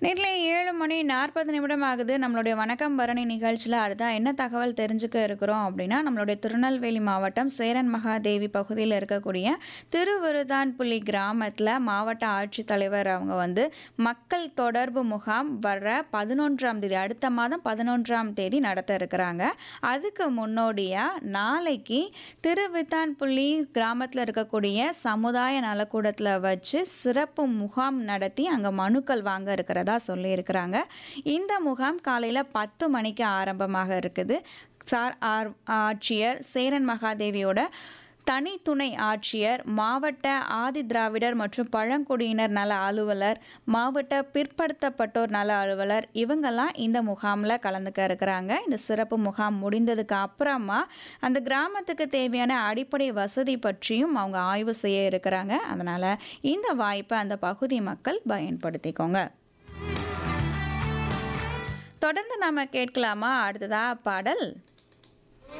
நேரில் ஏழு மணி நாற்பது நிமிடம் ஆகுது நம்மளுடைய வணக்கம் பரணி நிகழ்ச்சியில் அடுத்தா என்ன தகவல் தெரிஞ்சுக்க இருக்கிறோம் அப்படின்னா நம்மளுடைய திருநெல்வேலி மாவட்டம் சேரன் மகாதேவி பகுதியில் இருக்கக்கூடிய திருவிருதான்புலி கிராமத்தில் மாவட்ட ஆட்சித்தலைவர் அவங்க வந்து மக்கள் தொடர்பு முகாம் வர்ற பதினொன்றாம் தேதி அடுத்த மாதம் பதினொன்றாம் தேதி நடத்த இருக்கிறாங்க அதுக்கு முன்னோடியாக நாளைக்கு திருவிதான்புள்ளி கிராமத்தில் இருக்கக்கூடிய சமுதாய நலக்கூடத்தில் வச்சு சிறப்பு முகாம் நடத்தி அங்கே மனுக்கள் வாங்க இருக்கிறதா சொல்லியிருக்கிறாங்க இந்த முகாம் காலையில் பத்து மணிக்கு ஆரம்பமாக இருக்குது சார் ஆர் ஆட்சியர் சேரன் மகாதேவியோட தனி துணை ஆட்சியர் மாவட்ட ஆதி திராவிடர் மற்றும் பழங்குடியினர் நல அலுவலர் மாவட்ட பிற்படுத்தப்பட்டோர் நல அலுவலர் இவங்கெல்லாம் இந்த முகாமில் கலந்துக்க இருக்கிறாங்க இந்த சிறப்பு முகாம் முடிந்ததுக்கு அப்புறமா அந்த கிராமத்துக்கு தேவையான அடிப்படை வசதி பற்றியும் அவங்க ஆய்வு செய்ய இருக்கிறாங்க அதனால் இந்த வாய்ப்பை அந்த பகுதி மக்கள் பயன்படுத்திக்கோங்க தொடர்ந்து நாம கேட்கலாமா அடுத்ததா பாடல்